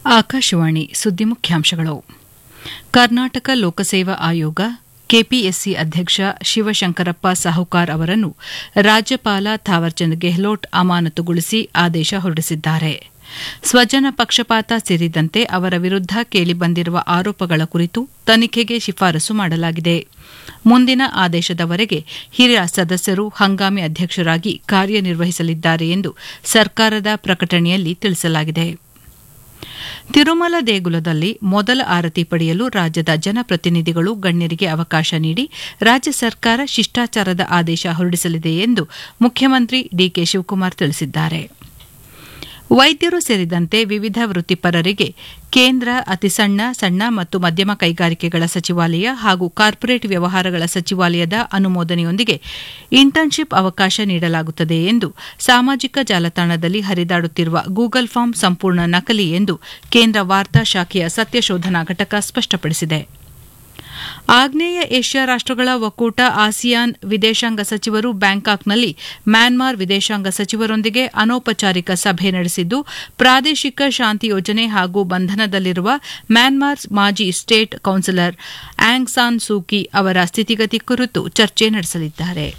ಆಕಾಶವಾಣಿ ಸುದ್ದಿ ಮುಖ್ಯಾಂಶಗಳು ಕರ್ನಾಟಕ ಲೋಕಸೇವಾ ಆಯೋಗ ಕೆಪಿಎಸ್ಸಿ ಅಧ್ಯಕ್ಷ ಶಿವಶಂಕರಪ್ಪ ಸಾಹುಕಾರ್ ಅವರನ್ನು ರಾಜ್ಯಪಾಲ ಥಾವರ್ಚಂದ್ ಗೆಹ್ಲೋಟ್ ಅಮಾನತುಗೊಳಿಸಿ ಆದೇಶ ಹೊರಡಿಸಿದ್ದಾರೆ ಸ್ವಜನ ಪಕ್ಷಪಾತ ಸೇರಿದಂತೆ ಅವರ ವಿರುದ್ದ ಕೇಳಿಬಂದಿರುವ ಆರೋಪಗಳ ಕುರಿತು ತನಿಖೆಗೆ ಶಿಫಾರಸು ಮಾಡಲಾಗಿದೆ ಮುಂದಿನ ಆದೇಶದವರೆಗೆ ಹಿರಿಯ ಸದಸ್ಯರು ಹಂಗಾಮಿ ಅಧ್ಯಕ್ಷರಾಗಿ ಕಾರ್ಯನಿರ್ವಹಿಸಲಿದ್ದಾರೆ ಎಂದು ಸರ್ಕಾರದ ಪ್ರಕಟಣೆಯಲ್ಲಿ ತಿಳಿಸಲಾಗಿದೆ ತಿರುಮಲ ದೇಗುಲದಲ್ಲಿ ಮೊದಲ ಆರತಿ ಪಡೆಯಲು ರಾಜ್ಯದ ಜನಪ್ರತಿನಿಧಿಗಳು ಗಣ್ಯರಿಗೆ ಅವಕಾಶ ನೀಡಿ ರಾಜ್ಯ ಸರ್ಕಾರ ಶಿಷ್ಟಾಚಾರದ ಆದೇಶ ಹೊರಡಿಸಲಿದೆ ಎಂದು ಮುಖ್ಯಮಂತ್ರಿ ಡಿಕೆ ಶಿವಕುಮಾರ್ ತಿಳಿಸಿದ್ದಾರೆ ವೈದ್ಯರು ಸೇರಿದಂತೆ ವಿವಿಧ ವೃತ್ತಿಪರರಿಗೆ ಕೇಂದ್ರ ಅತಿಸಣ್ಣ ಸಣ್ಣ ಮತ್ತು ಮಧ್ಯಮ ಕೈಗಾರಿಕೆಗಳ ಸಚಿವಾಲಯ ಹಾಗೂ ಕಾರ್ಪೊರೇಟ್ ವ್ಯವಹಾರಗಳ ಸಚಿವಾಲಯದ ಅನುಮೋದನೆಯೊಂದಿಗೆ ಇಂಟರ್ನ್ಶಿಪ್ ಅವಕಾಶ ನೀಡಲಾಗುತ್ತದೆ ಎಂದು ಸಾಮಾಜಿಕ ಜಾಲತಾಣದಲ್ಲಿ ಹರಿದಾಡುತ್ತಿರುವ ಗೂಗಲ್ ಫಾರ್ಮ್ ಸಂಪೂರ್ಣ ನಕಲಿ ಎಂದು ಕೇಂದ್ರ ವಾರ್ತಾ ಶಾಖೆಯ ಸತ್ಯಶೋಧನಾ ಘಟಕ ಸ್ಪಷ್ಟಪಡಿಸಿದೆ ಆಗ್ನೇಯ ಏಷ್ಯಾ ರಾಷ್ಟಗಳ ಒಕ್ಕೂಟ ಆಸಿಯಾನ್ ವಿದೇಶಾಂಗ ಸಚಿವರು ಬ್ಯಾಂಕಾಕ್ನಲ್ಲಿ ಮ್ಯಾನ್ಮಾರ್ ವಿದೇಶಾಂಗ ಸಚಿವರೊಂದಿಗೆ ಅನೌಪಚಾರಿಕ ಸಭೆ ನಡೆಸಿದ್ದು ಪ್ರಾದೇಶಿಕ ಶಾಂತಿ ಯೋಜನೆ ಹಾಗೂ ಬಂಧನದಲ್ಲಿರುವ ಮ್ಯಾನ್ಮಾರ್ ಮಾಜಿ state counsellor Aung San Suu Kyi ಸ್ಥಿತಿಗತಿ ಕುರಿತು ಚರ್ಚೆ ನಡೆಸಲಿದ್ದಾರೆ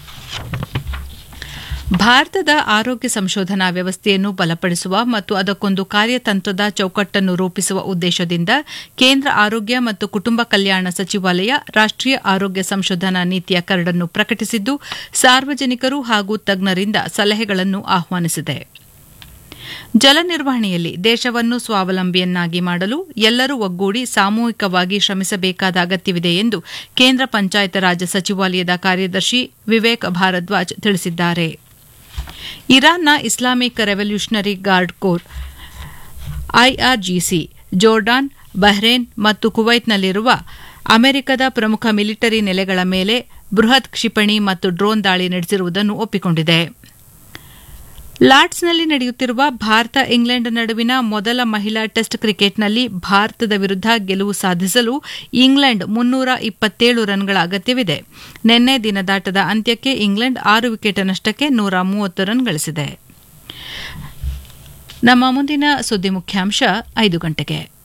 ಭಾರತದ ಆರೋಗ್ಯ ಸಂಶೋಧನಾ ವ್ಯವಸ್ಥೆಯನ್ನು ಬಲಪಡಿಸುವ ಮತ್ತು ಅದಕ್ಕೊಂದು ಕಾರ್ಯತಂತ್ರದ ಚೌಕಟ್ಟನ್ನು ರೂಪಿಸುವ ಉದ್ದೇಶದಿಂದ ಕೇಂದ್ರ ಆರೋಗ್ಯ ಮತ್ತು ಕುಟುಂಬ ಕಲ್ಯಾಣ ಸಚಿವಾಲಯ ರಾಷ್ಟೀಯ ಆರೋಗ್ಯ ಸಂಶೋಧನಾ ನೀತಿಯ ಕರಡನ್ನು ಪ್ರಕಟಿಸಿದ್ದು ಸಾರ್ವಜನಿಕರು ಹಾಗೂ ತಜ್ಞರಿಂದ ಸಲಹೆಗಳನ್ನು ಆಹ್ವಾನಿಸಿದೆ ಜಲ ನಿರ್ವಹಣೆಯಲ್ಲಿ ದೇಶವನ್ನು ಸ್ವಾವಲಂಬಿಯನ್ನಾಗಿ ಮಾಡಲು ಎಲ್ಲರೂ ಒಗ್ಗೂಡಿ ಸಾಮೂಹಿಕವಾಗಿ ಶ್ರಮಿಸಬೇಕಾದ ಅಗತ್ಯವಿದೆ ಎಂದು ಕೇಂದ್ರ ಪಂಚಾಯತ್ ರಾಜ್ ಸಚಿವಾಲಯದ ಕಾರ್ಯದರ್ಶಿ ವಿವೇಕ್ ಭಾರದ್ವಾಜ್ ತಿಳಿಸಿದ್ದಾರೆ ಇರಾನ್ನ Islamic revolutionary guard corps IRGC Jordan Bahrain ಮತ್ತು ಕುವೈತ್ನಲ್ಲಿರುವ ಅಮೆರಿಕದ ಪ್ರಮುಖ ಮಿಲಿಟರಿ ನೆಲೆಗಳ ಮೇಲೆ ಬೃಹತ್ ಕ್ಷಿಪಣಿ ಮತ್ತು ಡ್ರೋನ್ ದಾಳಿ ನಡೆಸಿರುವುದನ್ನು ಒಪ್ಪಿಕೊಂಡಿದೆ ಲಾರ್ಡ್ಸ್ನಲ್ಲಿ ನಡೆಯುತ್ತಿರುವ ಭಾರತ ಇಂಗ್ಲೆಂಡ್ ನಡುವಿನ ಮೊದಲ ಮಹಿಳಾ ಟೆಸ್ಟ್ ಕ್ರಿಕೆಟ್ನಲ್ಲಿ ಭಾರತದ ವಿರುದ್ದ ಗೆಲುವು ಸಾಧಿಸಲು ಇಂಗ್ಲೆಂಡ್ ಮುನ್ನೂರ ಇಪ್ಪತ್ತೇಳು ರನ್ಗಳ ಅಗತ್ಯವಿದೆ ನಿನ್ನೆ ದಿನದಾಟದ ಅಂತ್ಯಕ್ಕೆ ಇಂಗ್ಲೆಂಡ್ ಆರು ವಿಕೆಟ್ ನಷ್ಟಕ್ಕೆ ನೂರ ಮೂವತ್ತು ರನ್ ಗಳಿಸಿದೆ ನಮ್ಮ ಮುಂದಿನ ಸುದ್ದಿ ಮುಖ್ಯಾಂಶ ಐದು ಗಂಟೆಗೆ